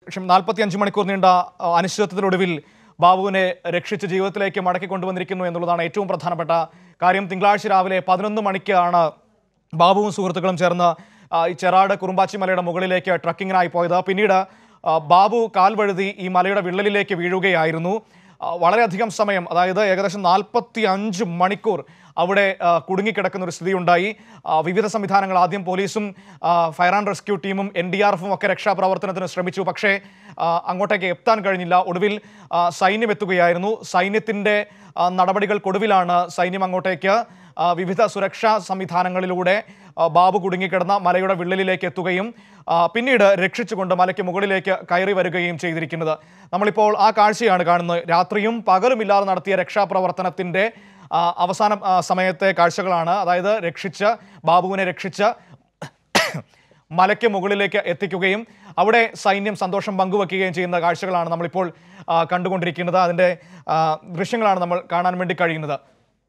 നാൽപ്പത്തി അഞ്ച് മണിക്കൂർ നീണ്ട ആ, അനിശ്ചിതത്വത്തിനൊടുവിൽ ബാബുവിനെ രക്ഷിച്ച് ജീവിതത്തിലേക്ക് മടക്കി കൊണ്ടുവന്നിരിക്കുന്നു എന്നുള്ളതാണ് ഏറ്റവും പ്രധാനപ്പെട്ട കാര്യം തിങ്കളാഴ്ച രാവിലെ പതിനൊന്ന് മണിക്കാണ് ബാബുവും സുഹൃത്തുക്കളും ചേർന്ന് ആ, ഈ ചെറാട് കുറുമ്പാച്ചി മലയുടെ മുകളിലേക്ക് ട്രക്കിങ്ങിനായി പോയത് പിന്നീട് ആ, ബാബു കാൽവഴുതി ഈ മലയുടെ വിള്ളലിലേക്ക് വീഴുകയായിരുന്നു ആ, വളരെയധികം സമയം അതായത് ഏകദേശം നാൽപ്പത്തി അഞ്ച് മണിക്കൂർ അവിടെ ആ, കുടുങ്ങിക്കിടക്കുന്ന ഒരു സ്ഥിതി ഉണ്ടായി ആ, വിവിധ സംവിധാനങ്ങൾ ആദ്യം പോലീസും ആ, ഫയർ ആൻഡ് റെസ്ക്യൂ ടീമും എൻ ഡി ആർ എഫും ഒക്കെ രക്ഷാപ്രവർത്തനത്തിന് ശ്രമിച്ചു പക്ഷേ ആ, അങ്ങോട്ടേക്ക് എത്താൻ കഴിഞ്ഞില്ല ഒടുവിൽ ആ, സൈന്യം എത്തുകയായിരുന്നു സൈന്യത്തിൻ്റെ ആ, നടപടികൾക്കൊടുവിലാണ് സൈന്യം അങ്ങോട്ടേക്ക് ആ, വിവിധ സുരക്ഷാ സംവിധാനങ്ങളിലൂടെ ആ, ബാബു കുടുങ്ങിക്കിടന്ന മലയുടെ വിള്ളലിലേക്ക് എത്തുകയും ആ, പിന്നീട് രക്ഷിച്ചുകൊണ്ട് മലയ്ക്ക് മുകളിലേക്ക് കയറി വരികയും ചെയ്തിരിക്കുന്നത് നമ്മളിപ്പോൾ ആ കാഴ്ചയാണ് കാണുന്നത് രാത്രിയും പകലുമില്ലാതെ നടത്തിയ രക്ഷാപ്രവർത്തനത്തിൻ്റെ ആ, അവസാന ആ, സമയത്തെ കാഴ്ചകളാണ് അതായത് രക്ഷിച്ച് ബാബുവിനെ രക്ഷിച്ച് മലയ്ക്ക് മുകളിലേക്ക് എത്തിക്കുകയും അവിടെ സൈന്യം സന്തോഷം പങ്കുവെക്കുകയും ചെയ്യുന്ന കാഴ്ചകളാണ് നമ്മളിപ്പോൾ ആ, കണ്ടുകൊണ്ടിരിക്കുന്നത് അതിൻ്റെ ആ, ദൃശ്യങ്ങളാണ് നമ്മൾ കാണാൻ വേണ്ടി കഴിയുന്നത്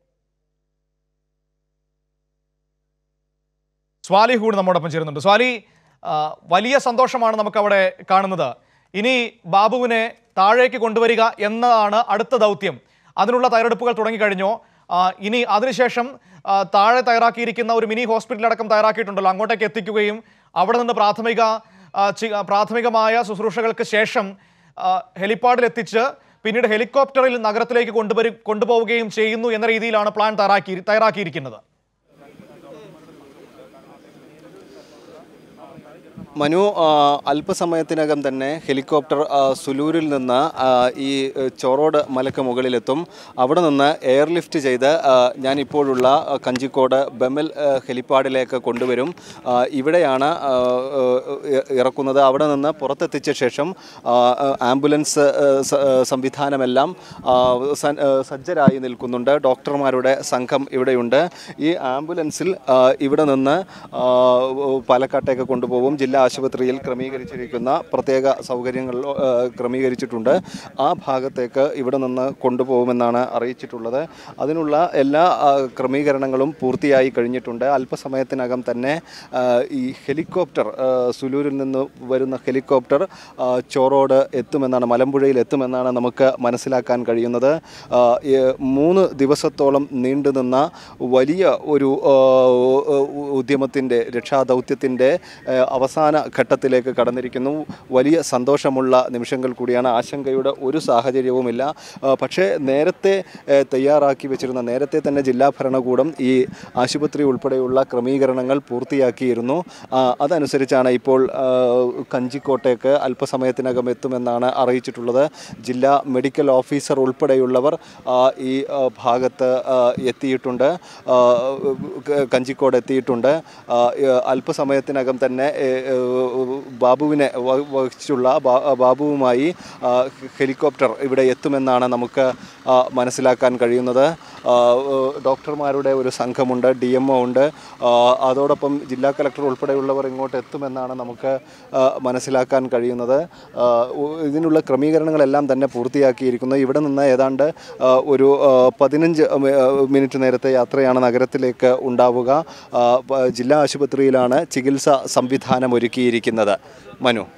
സ്വാലി കൂടി നമ്മോടൊപ്പം ചേരുന്നുണ്ട് സ്വാലി ആ, വലിയ സന്തോഷമാണ് നമുക്കവിടെ കാണുന്നത് ഇനി ബാബുവിനെ താഴേക്ക് കൊണ്ടുവരിക എന്നതാണ് അടുത്ത ദൗത്യം അതിനുള്ള തയ്യാറെടുപ്പുകൾ തുടങ്ങിക്കഴിഞ്ഞോ ആ, ഇനി അതിനുശേഷം ആ, താഴെ തയ്യാറാക്കിയിരിക്കുന്ന ഒരു മിനി ഹോസ്പിറ്റൽ അടക്കം തയ്യാറാക്കിയിട്ടുണ്ടല്ലോ അങ്ങോട്ടേക്ക് എത്തിക്കുകയും അവിടെ നിന്ന് പ്രാഥമിക ആ, ചി- ആ, പ്രാഥമികമായ ശുശ്രൂഷകൾക്ക് ശേഷം ആ, ഹെലിപ്പാഡിൽ എത്തിച്ച് പിന്നീട് ഹെലികോപ്റ്ററിൽ നഗരത്തിലേക്ക് കൊണ്ടുവരും കൊണ്ടുപോവുകയും ചെയ്യുന്നു എന്ന രീതിയിലാണ് പ്ലാൻ തയ്യാറാക്കി തയ്യാറാക്കിയിരിക്കുന്നത് മനു ആ, അല്പസമയത്തിനകം തന്നെ ഹെലികോപ്റ്റർ ആ, സുലൂരിൽ നിന്ന് ആ, ഈ ഏ, ചോറോട് മലക്ക് മുകളിലെത്തും അവിടെ നിന്ന് എയർലിഫ്റ്റ് ചെയ്ത് ആ, ഞാൻ ഇപ്പോഴുള്ള ആ, കഞ്ചിക്കോട് ബെമൽ ആ, ഹെലിപ്പാഡിലേക്ക് കൊണ്ടുവരും ആ, ഇവിടെയാണ് ആ, ഏ, ഇറക്കുന്നത് അവിടെ നിന്ന് പുറത്തെത്തിച്ച ശേഷം ആ, ആ, ആംബുലൻസ് ആ, സ- ആ, സംവിധാനമെല്ലാം ആ, സ- ആ, സജ്ജരായി നിൽക്കുന്നുണ്ട് ഡോക്ടർമാരുടെ സംഘം ഇവിടെയുണ്ട് ഈ ആംബുലൻസിൽ ആ, ഇവിടെ നിന്ന് ആ, പാലക്കാട്ടേക്ക് കൊണ്ടുപോകും ജില്ലാ ആശുപത്രിയിൽ ക്രമീകരിച്ചിരിക്കുന്ന പ്രത്യേക സൗകര്യങ്ങൾ ആ, ക്രമീകരിച്ചിട്ടുണ്ട് ആ ഭാഗത്തേക്ക് ഇവിടെ നിന്ന് കൊണ്ടുപോകുമെന്നാണ് അറിയിച്ചിട്ടുള്ളത് അതിനുള്ള എല്ലാ ആ, ക്രമീകരണങ്ങളും പൂർത്തിയായി കഴിഞ്ഞിട്ടുണ്ട് അല്പസമയത്തിനകം തന്നെ ആ, ഈ ഹെലികോപ്റ്റർ ആ, സുലൂരിൽ നിന്ന് വരുന്ന ഹെലികോപ്റ്റർ ആ, ചോറോട് എത്തുമെന്നാണ് മലമ്പുഴയിൽ എത്തുമെന്നാണ് നമുക്ക് മനസ്സിലാക്കാൻ കഴിയുന്നത് ആ, ഈ മൂന്ന് ദിവസത്തോളം നീണ്ടുനിന്ന വലിയ ഒരു ആ, ഉദ്യമത്തിൻ്റെ രക്ഷാദൗത്യത്തിൻ്റെ ആ, അവസാന ഘട്ടത്തിലേക്ക് കടന്നിരിക്കുന്നു വലിയ സന്തോഷമുള്ള നിമിഷങ്ങൾ കൂടിയാണ് ആശങ്കയുടെ ഒരു സാഹചര്യവുമില്ല ആ, പക്ഷേ നേരത്തെ ആ, തയ്യാറാക്കി വെച്ചിരുന്ന നേരത്തെ തന്നെ ജില്ലാ ഭരണകൂടം ഈ ആശുപത്രി ഉൾപ്പെടെയുള്ള ക്രമീകരണങ്ങൾ പൂർത്തിയാക്കിയിരുന്നു ആ, അതനുസരിച്ചാണ് ഇപ്പോൾ ആ, കഞ്ചിക്കോട്ടേക്ക് അല്പസമയത്തിനകം എത്തുമെന്നാണ് അറിയിച്ചിട്ടുള്ളത് ജില്ലാ മെഡിക്കൽ ഓഫീസർ ഉൾപ്പെടെയുള്ളവർ ആ, ഈ ആ, ഭാഗത്ത് ആ, എത്തിയിട്ടുണ്ട് ആ, ക- കഞ്ചിക്കോട് എത്തിയിട്ടുണ്ട് ആ, ഏ, അല്പസമയത്തിനകം തന്നെ ഏ, ഏ, ബാബുവിനെ വ- വഹിച്ചുള്ള ബാ- ബാബുവുമായി ആ, ഹെലികോപ്റ്റർ ഇവിടെ എത്തുമെന്നാണ് നമുക്ക് ആ, മനസ്സിലാക്കാൻ കഴിയുന്നത് ആ, ഏ, ഡോക്ടർമാരുടെ ഒരു സംഘമുണ്ട് ഡി എം ഒ ഉണ്ട് ആ, അതോടൊപ്പം ജില്ലാ കളക്ടർ ഉൾപ്പെടെയുള്ളവർ ഇങ്ങോട്ട് എത്തുമെന്നാണ് നമുക്ക് ആ, മനസ്സിലാക്കാൻ കഴിയുന്നത് ആ, ഉ- ഇതിനുള്ള ക്രമീകരണങ്ങളെല്ലാം തന്നെ പൂർത്തിയാക്കിയിരിക്കുന്നു ഇവിടെ നിന്ന് ഏതാണ്ട് ആ, ഒരു ആ, പതിനഞ്ച് മി- ആ, മിനിറ്റ് നേരത്തെ യാത്രയാണ് നഗരത്തിലേക്ക് ഉണ്ടാവുക ആ, പ- ജില്ലാ ആശുപത്രിയിലാണ് ചികിത്സ സംവിധാനം ഒരുക്കിയിരിക്കുന്നത് മനു